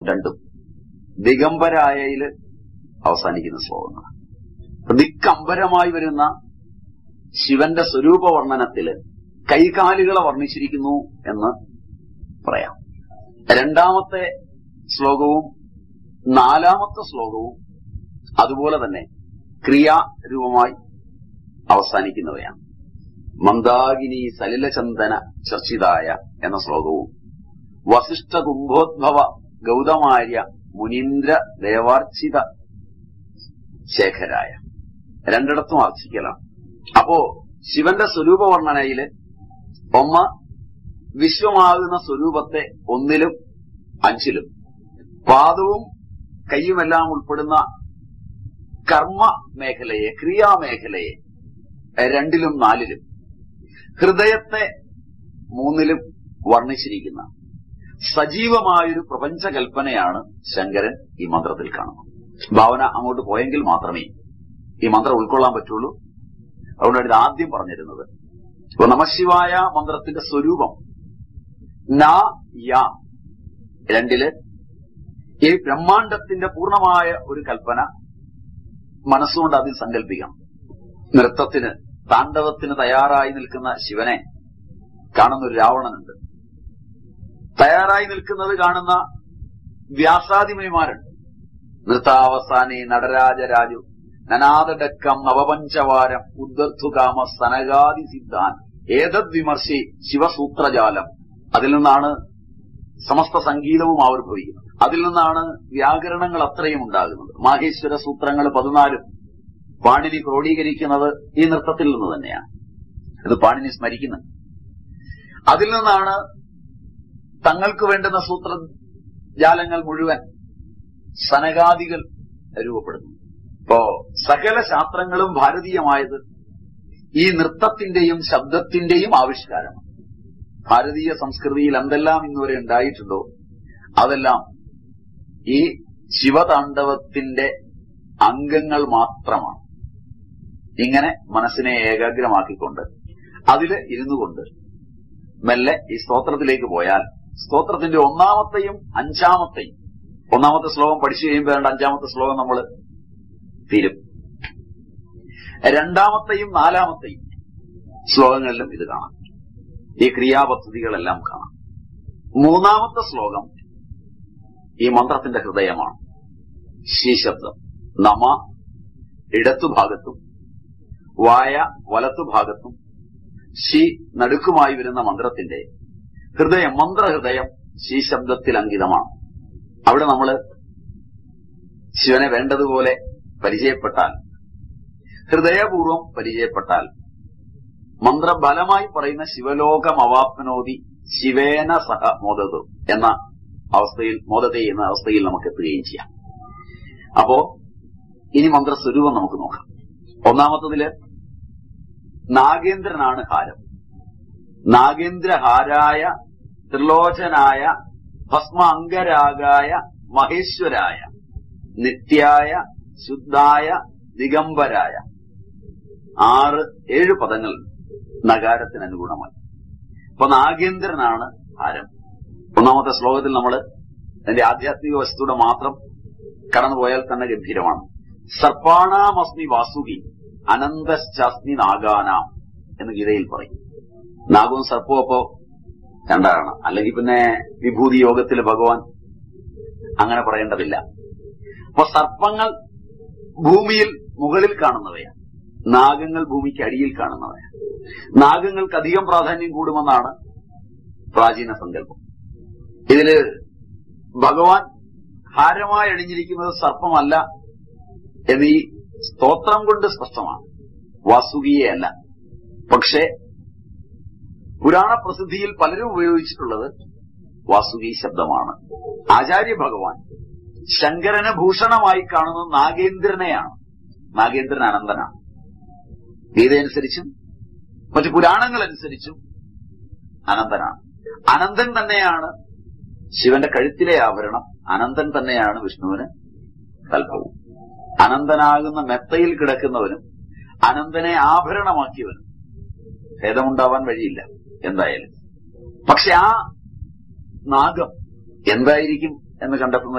രണ്ടും ദിഗംബരായയില് അവസാനിക്കുന്ന ശ്ലോകങ്ങളാണ് ദിക്കംബരമായി വരുന്ന ശിവന്റെ സ്വരൂപ വർണ്ണനത്തില് കൈകാലുകളെ വർണ്ണിച്ചിരിക്കുന്നു എന്ന് പറയാം രണ്ടാമത്തെ ശ്ലോകവും നാലാമത്തെ ശ്ലോകവും അതുപോലെ തന്നെ ക്രിയാരൂപമായി അവസാനിക്കുന്നവയാണ് മന്ദാകിനി സലിലചന്ദന ചർച്ചിതായ എന്ന ശ്ലോകവും വസിഷ്ഠ കുംഭോദ്ഭവ ഗൗതമാര്യ മുനീന്ദ്ര ദേവാർച്ചിത ശേഖരായ രണ്ടിടത്തും അർച്ചിക്കലാണ് അപ്പോ ശിവന്റെ സ്വരൂപ വർണ്ണനയില് ഒന്ന് വിശ്വമാകുന്ന സ്വരൂപത്തെ ഒന്നിലും അഞ്ചിലും പാദവും കൈയുമെല്ലാം ഉൾപ്പെടുന്ന കർമ്മ മേഖലയെ ക്രിയാമേഖലയെ രണ്ടിലും നാലിലും ഹൃദയത്തെ മൂന്നിലും വർണ്ണിച്ചിരിക്കുന്ന സജീവമായൊരു പ്രപഞ്ചകൽപ്പനയാണ് ശങ്കരൻ ഈ മന്ത്രത്തിൽ കാണുന്നത് ഭാവന അങ്ങോട്ട് പോയെങ്കിൽ മാത്രമേ ഈ മന്ത്രം ഉൾക്കൊള്ളാൻ പറ്റുള്ളൂ അതുകൊണ്ടാണ് ഇത് ആദ്യം പറഞ്ഞിരുന്നത് ഇപ്പൊ നമശിവായ മന്ത്രത്തിന്റെ സ്വരൂപം ന യ രണ്ടില് ഈ ബ്രഹ്മാണ്ടത്തിന്റെ പൂർണ്ണമായ ഒരു കൽപ്പന മനസ്സുകൊണ്ട് അതിൽ സങ്കല്പിക്കണം നൃത്തത്തിന് താണ്ഡവത്തിന് തയ്യാറായി നിൽക്കുന്ന ശിവനെ കാണുന്ന ഒരു രാവണനുണ്ട് തയ്യാറായി നിൽക്കുന്നത് കാണുന്ന വ്യാസാദിമണിമാരുണ്ട് നൃത്താവസാനി നടരാജരാജു നനാദടക്കം നവപഞ്ചവാരം ഉദ്ധർത്തുകാമ സനകാദി സിദ്ധാൻ ഏതദ് വിമർശി ശിവസൂത്രജാലം അതിൽ നിന്നാണ് സമസ്ത സംഗീതവും ആവിർഭവിക്കുന്നത് അതിൽ നിന്നാണ് വ്യാകരണങ്ങൾ അത്രയും ഉണ്ടാകുന്നത് മാഹേശ്വര സൂത്രങ്ങൾ പതിനാലും പാണിനി ക്രോഡീകരിക്കുന്നത് ഈ നൃത്തത്തിൽ നിന്ന് തന്നെയാണ് അത് പാണിനി സ്മരിക്കുന്നത് അതിൽ നിന്നാണ് തങ്ങൾക്ക് വേണ്ടുന്ന സൂത്രജാലങ്ങൾ മുഴുവൻ സനകാദികൾ രൂപപ്പെടുന്നു ഇപ്പോ സകല ശാസ്ത്രങ്ങളും ഭാരതീയമായത് ഈ നൃത്തത്തിന്റെയും ശബ്ദത്തിന്റെയും ആവിഷ്കാരമാണ് ഭാരതീയ സംസ്കൃതിയിൽ എന്തെല്ലാം ഇന്നുവരെ ഉണ്ടായിട്ടുണ്ടോ അതെല്ലാം ഈ ശിവതാണ്ഡവത്തിന്റെ അംഗങ്ങൾ മാത്രമാണ് ഇങ്ങനെ മനസ്സിനെ ഏകാഗ്രമാക്കിക്കൊണ്ട് അതിൽ ഇരുന്നു കൊണ്ട് മെല്ലെ ഈ സ്തോത്രത്തിലേക്ക് പോയാൽ സ്തോത്രത്തിന്റെ ഒന്നാമത്തെയും അഞ്ചാമത്തെയും ഒന്നാമത്തെ ശ്ലോകം പഠിച്ചു കഴിയുമ്പോൾ വേണ്ട അഞ്ചാമത്തെ ശ്ലോകം നമ്മൾ തീരും രണ്ടാമത്തെയും നാലാമത്തെയും ശ്ലോകങ്ങളിലും ഇത് കാണാം ഈ ക്രിയാപദ്ധതികളെല്ലാം കാണാം മൂന്നാമത്തെ ശ്ലോകം ഈ മന്ത്രത്തിന്റെ ഹൃദയമാണ് ശീശബ്ദം നമ ഇടത്തുഭാഗത്തും വായ വലത്തുഭാഗത്തും ശി നടുക്കുമായി വരുന്ന മന്ത്രത്തിന്റെ ഹൃദയം മന്ത്രഹൃദയം ശീശബ്ദത്തിൽ അങ്കിതമാണ് അവിടെ നമ്മൾ ശിവനെ വേണ്ടതുപോലെ പരിചയപ്പെട്ടാൽ ഹൃദയപൂർവം പരിചയപ്പെട്ടാൽ മന്ത്രബലമായി പറയുന്ന ശിവലോകം അവാപ്നോതി ശിവേന സഹ മോദതു എന്ന അവസ്ഥയിൽ മോദത്തെ എന്ന അവസ്ഥയിൽ നമുക്ക് എത്തുകയും ചെയ്യാം അപ്പോ ഇനി മന്ത്രസ്വരൂപം നമുക്ക് നോക്കാം ഒന്നാമത്തതില് നാഗേന്ദ്രനാണ് ഹാരം നാഗേന്ദ്രഹാരായ ത്രിലോചനായ ഭസ്മ അംഗരാഗായ മഹേശ്വരായ നിത്യായ ശുദ്ധായ ദിഗംബരായ ആറ് ഏഴ് പദങ്ങൾ നഗാരത്തിന് അനുഗുണമായി അപ്പൊ നാഗേന്ദ്രനാണ് ഹാരം ഒന്നാമത്തെ ശ്ലോകത്തിൽ നമ്മൾ അതിന്റെ ആധ്യാത്മിക വസ്തുത മാത്രം കടന്നുപോയാൽ തന്നെ ഗംഭീരമാണ് സർപ്പാണാമസ്മി വാസുകി അനന്തശ്ചാസ്മി നാഗാനാം എന്ന് ഗീതയിൽ പറയും നാഗവും സർപ്പവും അപ്പോ രണ്ടാണ് അല്ലെങ്കിൽ പിന്നെ വിഭൂതി യോഗത്തിൽ ഭഗവാൻ അങ്ങനെ പറയേണ്ടതില്ല അപ്പൊ സർപ്പങ്ങൾ ഭൂമിയിൽ മുകളിൽ കാണുന്നവയാണ് നാഗങ്ങൾ ഭൂമിക്ക് അടിയിൽ കാണുന്നവയാണ് നാഗങ്ങൾക്ക് അധികം പ്രാധാന്യം കൂടുമെന്നാണ് പ്രാചീന സങ്കല്പം ഇതില് ഭഗവാൻ ഹാരമായി അണിഞ്ഞിരിക്കുന്നത് സർപ്പമല്ല എന്ന് ഈ സ്തോത്രം കൊണ്ട് സ്പഷ്ടമാണ് വാസുകിയെ അല്ല പക്ഷേ പുരാണ പ്രസിദ്ധിയിൽ പലരും ഉപയോഗിച്ചിട്ടുള്ളത് വാസുകി ശബ്ദമാണ് ആചാര്യ ഭഗവാൻ ശങ്കരന് ഭൂഷണമായി കാണുന്നത് നാഗേന്ദ്രനെയാണ് നാഗേന്ദ്രൻ അനന്തനാണ് ഗീതയനുസരിച്ചും മറ്റു പുരാണങ്ങളനുസരിച്ചും അനന്തനാണ് അനന്തൻ തന്നെയാണ് ശിവന്റെ കഴുത്തിലെ ആഭരണം അനന്തൻ തന്നെയാണ് വിഷ്ണുവിന് കൽപ്പവും അനന്തനാകുന്ന മെത്തയിൽ കിടക്കുന്നവനും അനന്തനെ ആഭരണമാക്കിയവനും ഭേദമുണ്ടാവാൻ വഴിയില്ല എന്തായാലും പക്ഷെ ആ നാഗം എന്തായിരിക്കും എന്ന് കണ്ടെത്തുന്ന